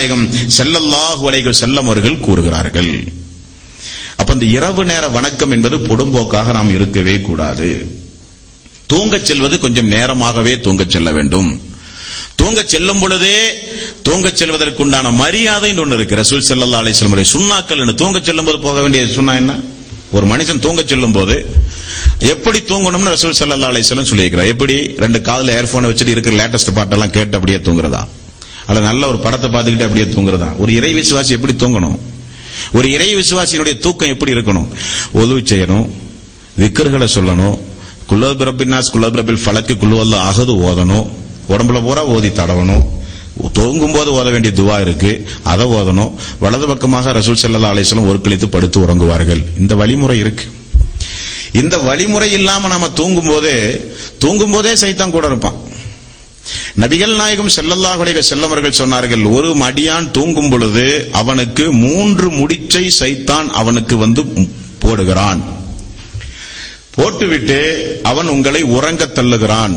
நாயகம் ஸல்லல்லாஹு அலைஹி வஸல்லம் அவர்கள் கூறுகிறார்கள் அப்ப இந்த இரவு நேர வணக்கம் என்பது பொடும்போக்காக நாம் இருக்கவே கூடாது தூங்கச் செல்வது கொஞ்சம் நேரமாகவே தூங்கச் செல்ல வேண்டும் தூங்கச் செல்லும் பொழுதே தூங்கச் செல்வதற்குண்டான மரியாதை ஒன்று இருக்கு ரசூல் ஸல்லல்லாஹு அலைஹி வஸல்லம் உடைய சுண்ணாக்கள் என்ன தூங்கச் செல்லும் போது போக வேண்டிய சுண்ணா என்ன ஒரு மனுஷன் தூங்கச் செல்லும் போது எப்படி தூங்கணும்னு ரசூல் ஸல்லல்லாஹு அலைஹி வஸல்லம் சொல்லியிருக்கிறார் எப்படி ரெண்டு காதுல இயர்போனை வச்சுட்டு இருக்கிற லேட்டஸ்ட் பாட்டெல்லாம் கேட்டு அப்படியே தூங்குறதா அல்ல நல்ல ஒரு படத்தை பார்த்துக்கிட்டு அப்படியே தூங்குறதா ஒரு இறை விசுவாசி எப்படி தூங்கணும் ஒரு இறை விசுவாசியினுடைய தூக்கம் எப்படி இருக்கணும் ஒதுவு செய்யணும் விக்கர்களை சொல்லணும் குல்லோத் ரபின்னாஸ் குல்லோத் ரபில் ஃபலக்கு குல்லுவல்ல அகது ஓதணும் உடம்புல பூரா ஓதி தடவணும் தூங்கும் போது ஓத வேண்டிய துவா இருக்கு அதை ஓதணும் வலது பக்கமாக ரசூல் ஸல்லல்லாஹு அலைஹி வஸல்லம் ஒருக்களித்து படுத்து உறங்குவார்கள் இந்த வழிமுறை இருக்கு இந்த வழிமுறை இல்லாம நாம தூங்கும் போதே தூங்கும் போதே சைத்தான் கூட இருப்பான் நபிகள் நாயகம் ஸல்லல்லாஹு அலைஹி வஸல்லம் அவர்கள் சொன்னார்கள் ஒரு மடியான் தூங்கும் பொழுது அவனுக்கு மூன்று முடிச்சை சைத்தான் அவனுக்கு வந்து போடுகிறான் போட்டுவிட்டு அவன் உங்களை உறங்கத் தள்ளுகிறான்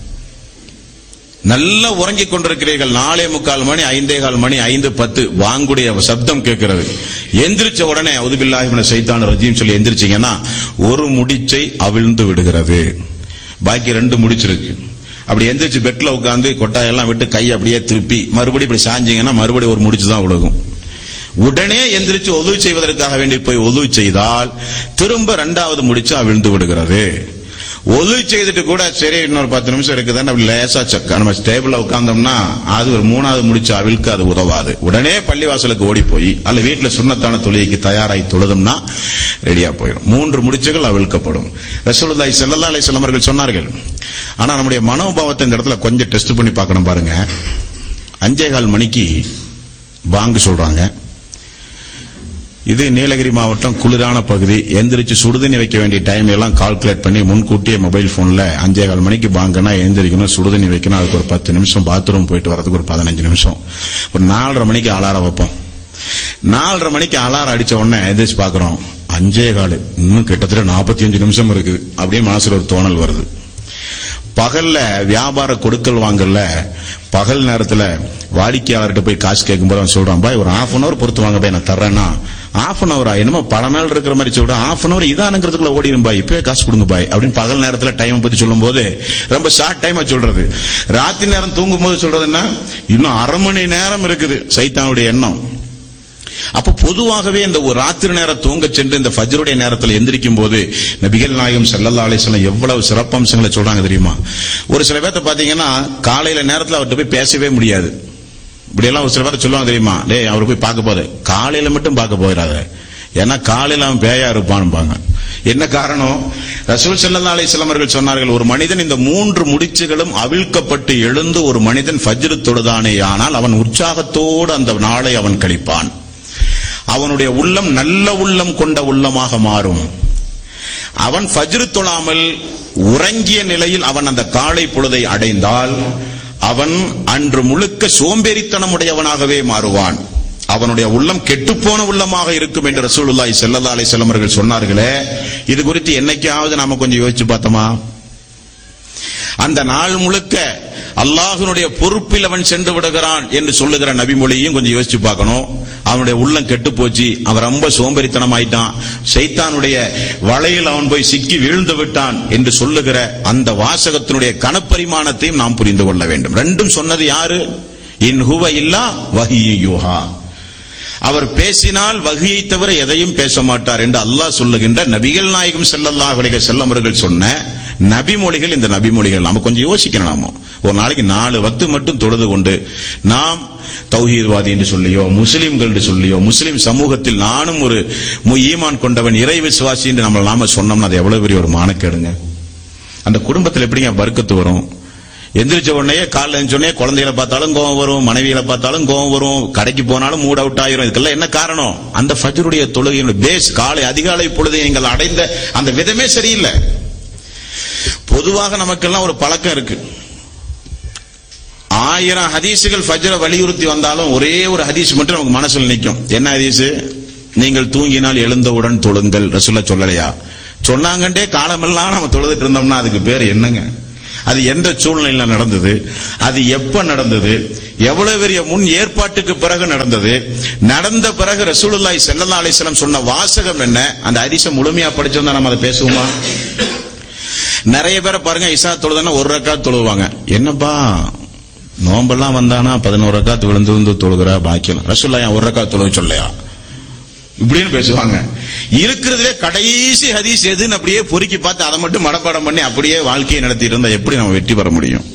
நல்ல உறங்கிக் கொண்டிருக்கிறீர்கள் நாலே முக்கால் மணி ஐந்தே கால் மணி ஐந்து பத்து வாங்குடைய சப்தம் கேட்கிறது எந்திரிச்ச உடனே உதுபில்லாஹிமன சைத்தான் ரஜீம் சொல்லி எந்திரிச்சீங்கன்னா ஒரு முடிச்சை அவிழ்ந்து விடுகிறது பாக்கி ரெண்டு முடிச்சிருக்கு அப்படி எந்திரிச்சு பெட்ல உட்காந்து கொட்டாயெல்லாம் விட்டு கை அப்படியே திருப்பி மறுபடியும் இப்படி சாஞ்சீங்கன்னா மறுபடியும் ஒரு முடிச்சு தான் விழுகும் உடனே எந்திரிச்சு ஒதுவு செய்வதற்காக வேண்டி போய் ஒதுவு செய்தால் திரும்ப ரெண்டாவது முடிச்சு அவிழ்ந்து விடுகிறது ஒதுவு செய்துட்டு கூட சரி இன்னொரு பத்து நிமிஷம் இருக்குதுன்னு அப்படி லேசா சக்க நம்ம டேபிள்ல உட்கார்ந்தோம்னா அது ஒரு மூணாவது முடிச்சு அவிழ்க்க அது உதவாது உடனே பள்ளிவாசலுக்கு ஓடி போய் அல்ல வீட்டுல சுண்ணத்தான தொழுகைக்கு தயாராகி தொழுதும்னா ரெடியா போயிடும் மூன்று முடிச்சுகள் அவிழ்க்கப்படும் ரசூலுல்லாஹி ஸல்லல்லாஹு அலைஹி வஸல்லம் அவர்கள் சொன்னார்கள் ஆனா நம்முடைய மனோபாவத்தை இந்த இடத்துல கொஞ்சம் டெஸ்ட் பண்ணி பார்க்கணும் பாருங்க அஞ்சே கால் மணிக்கு பாங்கு சொல்றாங்க இது நீலகிரி மாவட்டம் குளிரான பகுதி எந்திரிச்சு சுடுதண்ணி வைக்க வேண்டிய டைம் எல்லாம் கால்குலேட் பண்ணி முன்கூட்டியே மொபைல் போன்ல அஞ்சே கால் மணிக்கு பாங்கன்னா எந்திரிக்கணும் சுடுதண்ணி வைக்கணும் அதுக்கு ஒரு பத்து நிமிஷம் பாத்ரூம் போயிட்டு வரதுக்கு ஒரு பதினஞ்சு நிமிஷம் ஒரு நாலரை மணிக்கு அலாரம் வைப்போம் நாலரை மணிக்கு அலாரம் அடிச்ச உடனே எந்திரிச்சு பாக்குறோம் அஞ்சே கால் இன்னும் கிட்டத்தட்ட நாற்பத்தி அஞ்சு நிமிஷம் இருக்குது அப்படியே மனசுல ஒரு தோணல் வருது பகல்ல வியாபார கொடுக்கல் வாங்கல்ல பகல் நேரத்துல வாடிக்கையாளர்கிட்ட போய் காசு கேட்கும்போது அவன் சொல்றான் பாய் ஒரு ஹாஃப் அன் அவர் பொறுத்து வாங்க பாய் நான் தர்றேன்னா ஹாஃப் அன் அவரா என்னமோ பல நாள் இருக்கிற மாதிரி சொல்றேன் ஹாஃப் அன் அவர் இதானுங்கிறதுக்குள்ள ஓடிடும் பாய் இப்பவே காசு கொடுங்க பாய் அப்படின்னு பகல் நேரத்துல டைம் பத்தி சொல்லும் போது ரொம்ப ஷார்ட் டைமா சொல்றது ராத்திரி நேரம் தூங்கும் போது சொல்றதுன்னா இன்னும் அரை மணி நேரம் இருக்குது சைத்தானுடைய எண்ணம் அப்ப பொதுவாகவே இந்த ஒரு ராத்திரி நேரம் தூங்க சென்று இந்த ஃபஜ்ருடைய நேரத்தில் எந்திரிக்கும் போது நபிகள் நாயகம் ஸல்லல்லாஹு அலைஹி வஸல்லம் எவ்வளவு சிறப்பம்சங்களை சொல்றாங்க தெரியுமா ஒரு சில பேர்த்த பாத்தீங்கன்னா காலையில நேரத்துல அவர்கிட்ட போய் பேசவே முடியாது இப்படி எல்லாம் ஒரு சில பேர் சொல்லுவாங்க தெரியுமா டேய் அவர் போய் பார்க்க போது காலையில மட்டும் பார்க்க போயிடாத ஏன்னா காலையில அவன் பேயா இருப்பான்பாங்க என்ன காரணம் ரசூல் ஸல்லல்லாஹு அலைஹி வஸல்லம் அவர்கள் சொன்னார்கள் ஒரு மனிதன் இந்த மூன்று முடிச்சுகளும் அவிழ்க்கப்பட்டு எழுந்து ஒரு மனிதன் ஃபஜ்ரு தொழுதானேயானால் அவன் உற்சாகத்தோடு அந்த நாளை அவன் கழிப்பான் அவனுடைய உள்ளம் நல்ல உள்ளம் கொண்ட உள்ளமாக மாறும் அவன் ஃபஜ்ரு தொழாமல் உறங்கிய நிலையில் அவன் அந்த காலை பொழுதை அடைந்தால் அவன் அன்று முழுக்க சோம்பேறித்தனமுடையவனாகவே மாறுவான் அவனுடைய உள்ளம் கெட்டுப்போன உள்ளமாக இருக்கும் என்று ரசூலுல்லாஹி ஸல்லல்லாஹு அலைஹி வஸல்லம் அவர்கள் சொன்னார்களே இது குறித்து என்னைக்காவது நாம கொஞ்சம் யோசிச்சு பார்த்தோமா அந்த நாள் முழுக்க அல்லாஹ்வினுடைய பொறுப்பில் அவன் சென்று விடுகிறான் என்று சொல்லுகிற நபிமொழியும் கொஞ்சம் யோசிச்சு பார்க்கணும் அவனுடைய உள்ளம் கெட்டு போச்சு அவன் ரொம்ப சோம்பேறித்தனம் ஆயிட்டான் சைத்தானுடைய வலையில் அவன் போய் சிக்கி வீழ்ந்து விட்டான் என்று சொல்லுகிற அந்த வாசகத்தினுடைய கனப்பரிமாணத்தையும் நாம் புரிந்து கொள்ள வேண்டும் ரெண்டும் சொன்னது யாரு இன் ஹுவ இல்லா வஹியுஹா அவர் பேசினால் வகையை தவிர எதையும் பேச மாட்டார் என்று அல்லாஹ் சொல்லுகின்ற நபிகள் நாயகம் ஸல்லல்லாஹு அலைஹி வஸல்லம் அவர்கள் சொன்ன நபிமொழிகள் இந்த நபிமொழிகள் நாம கொஞ்சம் யோசிக்கணும் நாம ஒரு நாளைக்கு நாலு வக்து மட்டும் தொழுது கொண்டு நாம் தௌஹீத்வாதி என்று சொல்லியோ முஸ்லிம்கள் என்று சொல்லியோ முஸ்லிம் சமூகத்தில் நானும் ஒரு மு- ஈமான் கொண்டவன் இறை விசுவாசி என்று நம்ம நாம சொன்னோம்னா அது எவ்வளவு பெரிய ஒரு மானக்கேடுங்க அந்த குடும்பத்தில் எப்படிங்க பர்க்கத்து வரும் எந்திரிச்ச உடனே காலைல எழுந்த உடனே குழந்தைகளை பார்த்தாலும் கோவம் வரும் மனைவிகளை பார்த்தாலும் கோவம் வரும் கடைக்கு போனாலும் மூட் அவுட் ஆயிரும் இதுக்கெல்லாம் என்ன காரணம் அந்த ஃபஜ்ருடைய தொழுகையினுடைய பேஸ் காலை அதிகாலை பொழுது எங்கள் அடைந்த அந்த விதமே சரியில்லை பொதுவாக நமக்கெல்லாம் ஒரு பழக்கம் இருக்கு ஆயிரம் ஹதீசுகள் ஃபஜ்ர வலியுறுத்தி வந்தாலும் ஒரே ஒரு ஹதீஸ் மட்டும் நமக்கு மனசுல நிக்கும் என்ன ஹதீஸ் நீங்கள் தூங்கினால் எழுந்தவுடன் தொழுங்கள் ரசூல்லா சொல்லலையா சொன்னாங்கண்டே காலமெல்லாம் நம்ம தொழுதுட்டு இருந்தோம்னா அதுக்கு பேர் என்னங்க அது எந்த சூழ்நிலையில நடந்தது அது எப்ப நடந்தது எவ்வளவு பெரிய முன் ஏற்பாட்டுக்கு பிறகு நடந்தது நடந்த பிறகு ரசூலுல்லாஹி ஸல்லல்லாஹு அலைஹி வஸல்லம் சொன்ன வாசகம் என்ன அந்த ஹதீஸை முழுமையா படிச்சிருந்தா நம்ம அதை பேசுவோமா நிறைய பேரை பாருங்க இசா தொழுதானா ஒரு ரக்காத் தொழுவாங்க என்னப்பா நோம்பெல்லாம் வந்தானா பதினோரு ரக்காத்து விழுந்து விழுந்து தொழுகிறா பாக்கியம் ரசூல்லா ஏன் ஒரு ரக்காத் தொழுவு சொல்லையா இப்படின்னு பேசுவாங்க இருக்கிறதுலே கடைசி ஹதீஸ் எதுன்னு அப்படியே பொறுக்கி பார்த்து அதை மட்டும் மனப்பாடம் பண்ணி அப்படியே வாழ்க்கையை நடத்திட்டு இருந்தா எப்படி நம்ம வெற்றி பெற முடியும்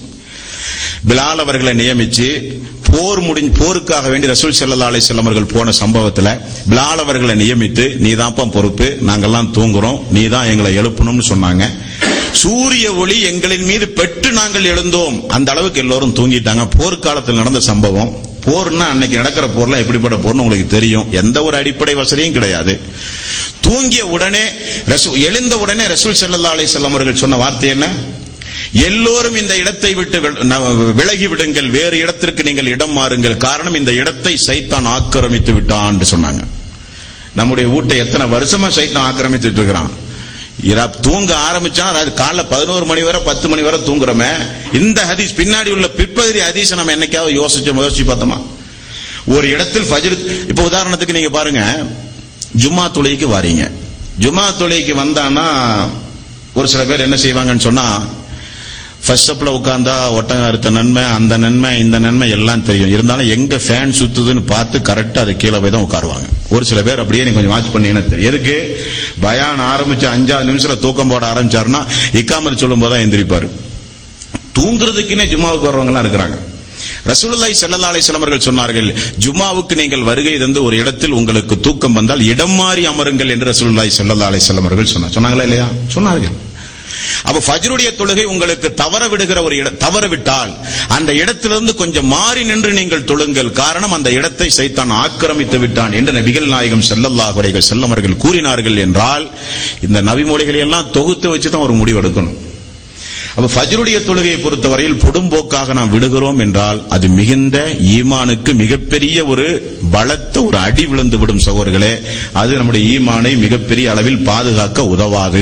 பிலால் அவர்களை நியமிச்சு போர் முடிஞ்சு போருக்காக வேண்டி ரசூல் ஸல்லல்லாஹு அலைஹி வஸல்லம் அவர்கள் போன சம்பவத்துல பிலால் அவர்களை நியமித்து நீ பொறுப்பு நாங்கெல்லாம் தூங்குறோம் நீ தான் எங்களை எழுப்பணும்னு சொன்னாங்க சூரிய ஒளி எங்களின் மீது பெற்று நாங்கள் எழுந்தோம் அந்த அளவுக்கு எல்லோரும் தூங்கிட்டாங்க போர்க்காலத்தில் நடந்த சம்பவம் போர்னா அன்னைக்கு நடக்கிற போர்லாம் எப்படிப்பட்ட போர்னு உங்களுக்கு தெரியும் எந்த ஒரு அடிப்படை வசதியும் கிடையாது தூங்கிய உடனே ரசூ எழுந்த உடனே ரசூல் ஸல்லல்லாஹு அலைஹி வஸல்லம் அவர்கள் சொன்ன வார்த்தை என்ன எல்லோரும் இந்த இடத்தை விட்டு வி- ந- விலகி விடுங்கள் வேறு இடத்திற்கு நீங்கள் இடம் மாறுங்கள் காரணம் இந்த இடத்தை சைத்தான் ஆக்கிரமித்து விட்டான் என்று சொன்னாங்க நம்முடைய வீட்டை எத்தனை வருஷமா சைத்தான் ஆக்கிரமித்துட்டு இருக்கிறான் இரா தூங்க ஆரம்பிச்சா அது காலைல பதினோரு மணி வரை பத்து மணி வரை தூங்குறோமே இந்த ஹதீஸ் பின்னாடி உள்ள பிற்பகுதி ஹதீஸை நம்ம என்னைக்காவது யோசிச்சு யோசிச்சு பார்த்தோமா ஒரு இடத்தில் ஃபஜ்ர் இப்ப உதாரணத்துக்கு நீங்க பாருங்க ஜும்மா தொழுகைக்கு வாரீங்க ஜும்மா தொழுகைக்கு வந்தானா ஒரு சில பேர் என்ன செய்வாங்கன்னு சொன்னா ஃபர்ஸ்ட் ஸ்டெப்ல உட்கார்ந்தா ஒட்டகம் அறுத்த நன்மை அந்த நன்மை இந்த நன்மை எல்லாம் தெரியும் இருந்தாலும் எங்க ஃபேன் சுத்துதுன்னு பார்த்து கரெக்டா அது கீழே போய் தான் உட்காருவாங்க ஒரு சில பேர் அப்படியே நீங்க கொஞ்சம் வாட்ச் பண்ணீங்கன்னா தெரியும் எதுக்கு பயான் ஆரம்பிச்சு அஞ்சாவது நிமிஷத்துல தூக்கம் போட ஆரம்பிச்சாருன்னா இக்காமல் சொல்லும் போது தான் எந்திரிப்பாரு தூங்குறதுக்குன்னே ஜும்மாவுக்கு வர்றவங்க எல்லாம் இருக்கிறாங்க ரசூலுல்லாஹி ஸல்லல்லாஹு அலைஹி வஸல்லம் அவர்கள் சொன்னார்கள் ஜும்மாவுக்கு நீங்கள் வருகை தந்து ஒரு இடத்தில் உங்களுக்கு தூக்கம் வந்தால் இடம் மாறி அமருங்கள் என்று ரசூலுல்லாஹி ஸல்லல்லாஹு அலைஹி வஸல்லம் அவர்கள் சொன்னார் சொன்னாங்களா இல்லையா சொன்னார்கள் அப்ப ஃபஜ்ருடைய தொழுகை உங்களுக்கு தவற விடுகிற ஒரு இடம் தவற விட்டால் அந்த இடத்திலிருந்து கொஞ்சம் மாறி நின்று நீங்கள் தொழுங்கள் காரணம் அந்த இடத்தை சைத்தான் ஆக்கிரமித்து விட்டான் என்று நபிகள் நாயகம் ஸல்லல்லாஹு அலைஹி வஸல்லம் அவர்கள் கூறினார்கள் என்றால் இந்த நபிமொழிகளை எல்லாம் தொகுத்து வச்சு தான் ஒரு முடிவு எடுக்கணும் அப்ப ஃபஜ்ருடைய தொழுகையை பொறுத்தவரையில் பொடும்போக்காக நாம் விடுகிறோம் என்றால் அது மிகுந்த ஈமானுக்கு மிகப்பெரிய ஒரு பலத்த ஒரு அடி விழுந்து விடும் சகோதரர்களே அது நம்முடைய ஈமானை மிகப்பெரிய அளவில் பாதுகாக்க உதவாது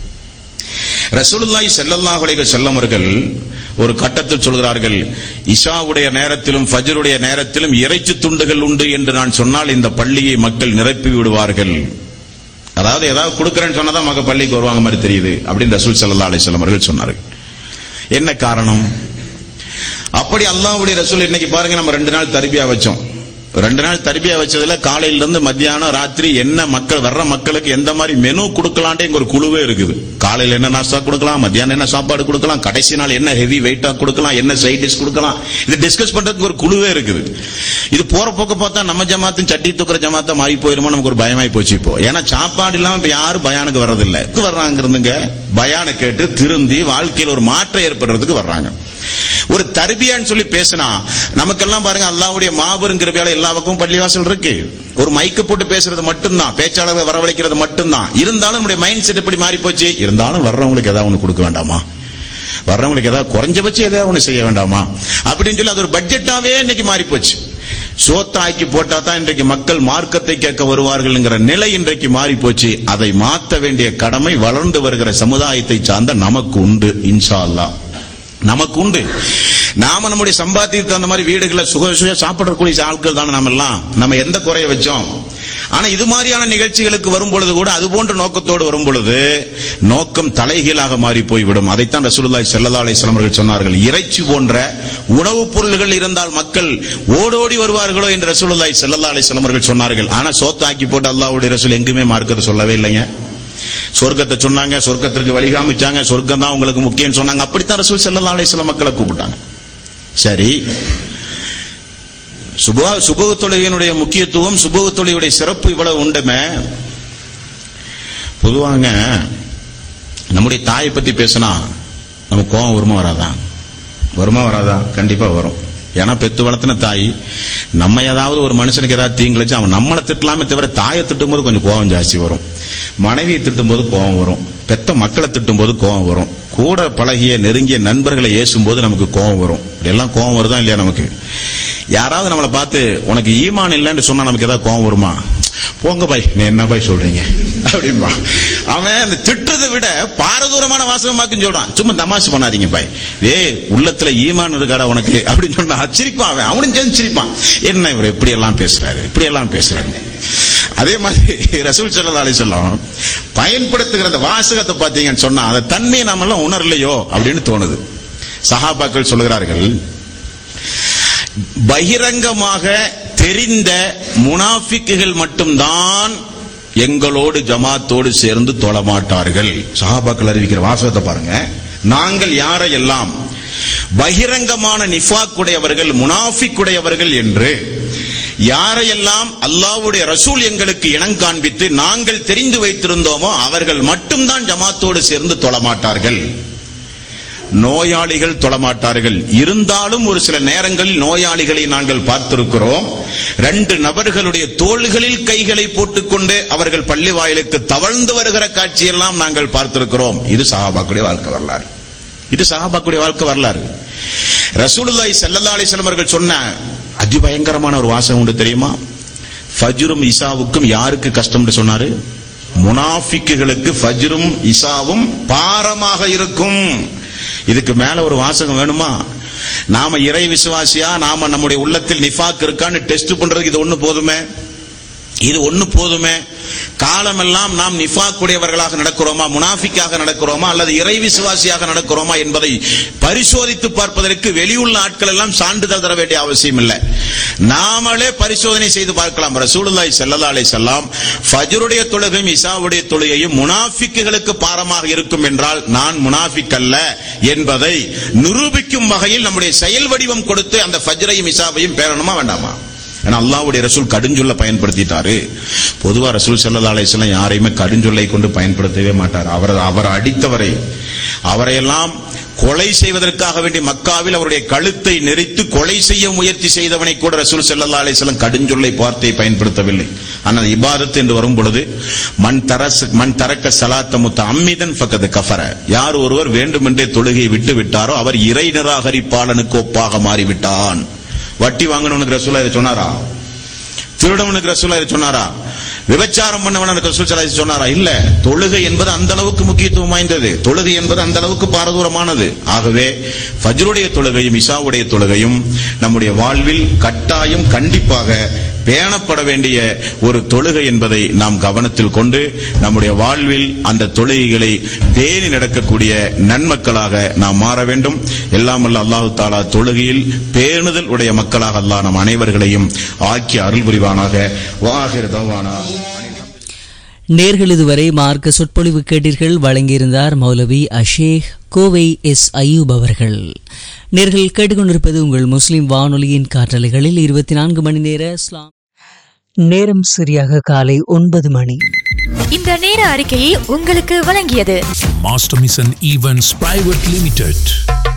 ரசூலுல்லாஹி ஸல்லல்லாஹு அலைஹி வஸல்லம் அவர்கள் ஒரு கட்டத்தில் சொல்கிறார்கள் இஷாவுடைய நேரத்திலும் ஃபஜ்ருடைய நேரத்திலும் இறைச்சி துண்டுகள் உண்டு என்று நான் சொன்னால் இந்த பள்ளியை மக்கள் நிரப்பி விடுவார்கள் அதாவது ஏதாவது கொடுக்கறேன்னு சொன்னதான் மக்கள் பள்ளிக்கு வருவாங்க மாதிரி தெரியுது அப்படின்னு ரசூல் ஸல்லல்லாஹு அலைஹி வஸல்லம் அவர்கள் சொன்னார்கள் என்ன காரணம் அப்படி அல்லாஹ்வுடைய ரசூல் இன்னைக்கு பாருங்க நம்ம ரெண்டு நாள் தர்பியா வச்சோம் ரெண்டு நாள் தர்பியா வச்சதுல காலையில இருந்து மத்தியானம் ராத்திரி என்ன மக்கள் வர்ற மக்களுக்கு எந்த மாதிரி மெனு கொடுக்கலான்ட்டு இங்க ஒரு குழுவே இருக்குது காலையில என்ன நாஸ்டா கொடுக்கலாம் மத்தியானம் என்ன சாப்பாடு கொடுக்கலாம் கடைசி நாள் என்ன ஹெவி வெயிட்டா கொடுக்கலாம் என்ன சைட் டிஷ் கொடுக்கலாம் இது டிஸ்கஸ் பண்றதுக்கு ஒரு குழுவே இருக்குது இது போற போக்க பார்த்தா நம்ம ஜமாத்தும் சட்டி தூக்குற ஜமாத்தா மாறி போயிருமோ நமக்கு ஒரு பயமாய் போச்சு இப்போ ஏன்னா சாப்பாடு இல்லாம இப்ப யாரும் பயானுக்கு வர்றதில்ல எதுக்கு வர்றாங்க இருந்துங்க பயான கேட்டு திருந்தி வாழ்க்கையில் ஒரு மாற்றம் ஏற்படுறதுக்கு வர்றாங்க ஒரு தர்பியான்னு சொல்லி பேசினா நமக்கெல்லாம் பாருங்க அல்லாஹ்வுடைய மாபெரும் கிருபையால எல்லா பக்கமும் பள்ளிவாசல் இருக்கு ஒரு மைக்க போட்டு பேசுறது மட்டும்தான் பேச்சாளரை வரவழைக்கிறது மட்டும்தான் இருந்தாலும் நம்முடைய மைண்ட் செட் எப்படி மாறி போச்சு இருந்தாலும் வர்றவங்களுக்கு ஏதாவது ஒண்ணு கொடுக்க வேண்டாமா வர்றவங்களுக்கு ஏதாவது குறைஞ்சபட்சம் ஏதாவது ஒண்ணு செய்ய வேண்டாமா அப்படின்னு சொல்லி அது ஒரு பட்ஜெட்டாவே இன்னைக்கு மாறி போச்சு சோத்தாக்கி போட்டா தான் இன்றைக்கு மக்கள் மார்க்கத்தை கேட்க வருவார்கள்ங்கிற நிலை இன்றைக்கு மாறி போச்சு அதை மாற்ற வேண்டிய கடமை வளர்ந்து வருகிற சமுதாயத்தை சார்ந்த நமக்கு உண்டு இன்ஷா அல்லாஹ் நமக்கு உண்டு நாம நம்முடைய சம்பாத்தியத்துக்கு அந்த மாதிரி வீடுகளை சுக சுய சாப்பிடக்கூடிய ஆட்கள் தானே நம்ம எல்லாம் நம்ம எந்த குறைய வச்சோம் ஆனா இது மாதிரியான நிகழ்ச்சிகளுக்கு வரும் பொழுது கூட அது போன்ற நோக்கத்தோடு வரும் பொழுது நோக்கம் தலைகீழாக மாறி போய்விடும் அதைத்தான் ரசூலுல்லாஹி ஸல்லல்லாஹு அலைஹி வஸல்லம் அவர்கள் சொன்னார்கள் இறைச்சி போன்ற உணவுப் பொருள்கள் இருந்தால் மக்கள் ஓடோடி வருவார்களோ என்று ரசூலுல்லாஹி ஸல்லல்லாஹு அலைஹி வஸல்லம் அவர்கள் சொன்னார்கள் ஆனா சோத்தாக்கி போட்டு அல்லாஹ்வுடைய ரசூல் எங்குமே மார்க்கத்தை சொல்லவே இல்லைங்க சொர்க்கத்தை சொன்னாங்க சொர்க்கத்திற்கு வழி காமிச்சாங்க சொர்க்கம் தான் உங்களுக்கு முக்கியம் சொன்னாங்க அப்படித்தான் ரசூல் ஸல்லல்லாஹு அலைஹி வஸல்லம் மக்களை கூப்பிட்டாங்க சரி சுபா சுபக தொழுகையினுடைய முக்கியத்துவம் சுபக தொழுகையுடைய சிறப்பு இவ்வளவு உண்டுமே பொதுவாங்க நம்முடைய தாயை பத்தி பேசினா நமக்கு கோபம் வருமா வராதா வருமா வராதா கண்டிப்பா வரும் ஏன்னா பெத்து வளர்த்தின தாய் நம்ம ஏதாவது ஒரு மனுஷனுக்கு ஏதாவது தீங்கிழிச்சு அவன் நம்மளை திட்டலாமே தவிர தாயை திட்டும் போது கொஞ்சம் கோபம் ஜாஸ்தி வரும் மனைவியை திட்டும் போது கோபம் வரும் பெத்த மக்களை திட்டும் போது கோபம் வரும் கூட பழகிய நெருங்கிய நண்பர்களை ஏசும் போது நமக்கு கோபம் வரும் எல்லாம் கோபம் வருதா இல்லையா நமக்கு யாராவது நம்மளை பார்த்து உனக்கு ஈமான் இல்லைன்னு சொன்னா நமக்கு ஏதாவது கோவம் வருமா போங்க பாய் நீ என்ன பாய் சொல்றீங்க அப்படின்பா அவன் அந்த திட்டுறதை விட பாரதூரமான வாசகமாக்குன்னு சொல்றான் சும்மா தமாசு பண்ணாதீங்க பாய் ஏய் உள்ளத்துல ஈமான் இருக்காடா உனக்கு அப்படின்னு சொன்னா சிரிப்பான் அவன் அவனும் சேர்ந்து சிரிப்பான் என்ன இவர் இப்படி எல்லாம் பேசுறாரு இப்படி எல்லாம் பேசுறாரு அதே மாதிரி ரசூல் ஸல்லல்லாஹு அலைஹி வஸல்லம் பயன்படுத்துகிற அந்த வாசகத்தை பார்த்தீங்கன்னு சொன்னா அந்த தன்மையை நாம எல்லாம் உணரலையோ அப்படின்னு தோணுது சஹாபாக்கள் சொல்கிறார்கள் பகிரங்கமாக தெரிந்த முனாஃபிக்குகள் மட்டும்தான் எங்களோடு ஜமாத்தோடு சேர்ந்து தொழமாட்டார்கள் சஹாபாக்கள் அறிவிக்கிற வாசகத்தை பாருங்க நாங்கள் யாரையெல்லாம் பகிரங்கமான நிஃபாக்குடையவர்கள் முனாஃபிக்குடையவர்கள் என்று யாரையெல்லாம் அல்லாஹ்வுடைய ரசூல் எங்களுக்கு இனம் காண்பித்து நாங்கள் தெரிந்து வைத்திருந்தோமோ அவர்கள் மட்டும்தான் ஜமாத்தோடு சேர்ந்து தொழமாட்டார்கள் நோயாளிகள் தொழமாட்டார்கள் இருந்தாலும் ஒரு சில நேரங்களில் நோயாளிகளை நாங்கள் பார்த்திருக்கிறோம் ரெண்டு நபர்களுடைய தோள்களில் கைகளை போட்டுக்கொண்டு அவர்கள் பள்ளி வாயிலுக்கு தவழ்ந்து வருகிற காட்சியெல்லாம் நாங்கள் பார்த்திருக்கிறோம் இது சஹாபாக்குடைய வாழ்க்கை வரலாறு இது சஹாபாக்குடைய வாழ்க்கை வரலாறு ரசூலுல்லாஹி ஸல்லல்லாஹு அலைஹி வஸல்லம் அவர்கள் சொன்ன அதிபயங்கரமான ஒரு வாசகம் உண்டு தெரியுமா ஃபஜ்ரும் இசாவுக்கும் யாருக்கு கஷ்டம்னு சொன்னாரு முனாஃபிக்குகளுக்கு ஃபஜ்ரும் இசாவும் பாரமாக இருக்கும் இதுக்கு மேல ஒரு வாசகம் வேணுமா நாம இறை விசுவாசியா நாம நம்முடைய உள்ளத்தில் நிஃபாக் இருக்கான்னு டெஸ்ட் பண்றதுக்கு இது ஒண்ணு போதுமே இது ஒண்ணு போதுமே காலமெல்லாம் நாம் நிஃபாக்குடையவர்களாக நடக்கிறோமா முனாஃபிக்காக நடக்கிறோமா அல்லது இறை விசுவாசியாக நடக்கிறோமா என்பதை பரிசோதித்து பார்ப்பதற்கு வெளியுள்ள ஆட்கள் எல்லாம் சான்றிதழ் தர வேண்டிய அவசியம் இல்லை நாமளே பரிசோதனை செய்து பார்க்கலாம் ரசூலுல்லாஹி ஸல்லல்லாஹு அலைஹி வஸல்லம் ஃபஜ்ருடைய தொழுகையும் இசாவுடைய தொழுகையும் முனாஃபிக்குகளுக்கு பாரமாக இருக்கும் என்றால் நான் முனாஃபிக் அல்ல என்பதை நிரூபிக்கும் வகையில் நம்முடைய செயல் வடிவம் கொடுத்து அந்த ஃபஜ்ரையும் இசாவையும் பேரணுமா வேண்டாமா ஏன்னா அல்லாஹ்வுடைய ரசூல் கடுஞ்சொல்ல பயன்படுத்திட்டாரு பொதுவா ரசூல் ஸல்லல்லாஹு அலைஹி வஸல்லம் யாரையுமே கடுஞ்சொல்லை கொண்டு பயன்படுத்தவே மாட்டார் அவர் அவர் அடித்தவரை அவரையெல்லாம் கொலை செய்வதற்காக வேண்டி மக்காவில் அவருடைய கழுத்தை நெரித்து கொலை செய்ய முயற்சி செய்தவனை கூட ரசூல் ஸல்லல்லாஹு அலைஹி வஸல்லம் கடுஞ்சொல்லை வார்த்தையை பயன்படுத்தவில்லை ஆனால் இபாதத் என்று வரும் பொழுது மண் தரஸ் மண் தரக்க சலாத்த முத்த அம்மிதன் ஃபக்கது கஃபர யார் ஒருவர் வேண்டுமென்றே தொழுகையை விட்டு விட்டாரோ அவர் இறை நிராகரிப்பாளனுக்கு ஒப்பாக மாறிவிட்டான் வட்டி வாங்கணும்னு ரசூலா இதை சொன்னாரா திருடவனுக்கு ரசூலா இதை சொன்னாரா விபச்சாரம் பண்ணவனுக்கு ரசூல் ஸல்லல்லாஹு அலைஹி வஸல்லம் சொன்னாரா இல்ல தொழுகை என்பது அந்த அளவுக்கு முக்கியத்துவம் வாய்ந்தது தொழுகை என்பது அந்த அளவுக்கு பாரதூரமானது ஆகவே ஃபஜ்ருடைய தொழுகையும் இஷாவுடைய தொழுகையும் நம்முடைய வாழ்வில் கட்டாயம் கண்டிப்பாக பேணப்பட வேண்டிய ஒரு தொழுகை என்பதை நாம் கவனத்தில் கொண்டு நம்முடைய வாழ்வில் அந்த தொழுகைகளை பேணி நடக்கக்கூடிய நன்மக்களாக நாம் மாற வேண்டும் எல்லாம் வல்ல அல்லாஹு தாலா தொழுகையில் பேணுதல் உடைய மக்களாக அல்லாஹ் நம் அனைவர்களையும் ஆக்கி அருள் புரிவானாக வாஹிர் தவானா நேர்கள் இதுவரை மார்க்க சொற்பொழிவு கேட்டீர்கள் வழங்கியிருந்தார் மௌலவி அஷேக் கோவை எஸ் அய்யூப் அவர்கள் நேர்கள் கேட்டுக்கொண்டிருப்பது உங்கள் முஸ்லிம் வானொலியின் காற்றலைகளில் இருபத்தி நான்கு மணி நேர இஸ்லாம் நேரம் சரியாக காலை ஒன்பது மணி இந்த நேர அறிக்கையை உங்களுக்கு வழங்கியது Master Mission Events Private Limited.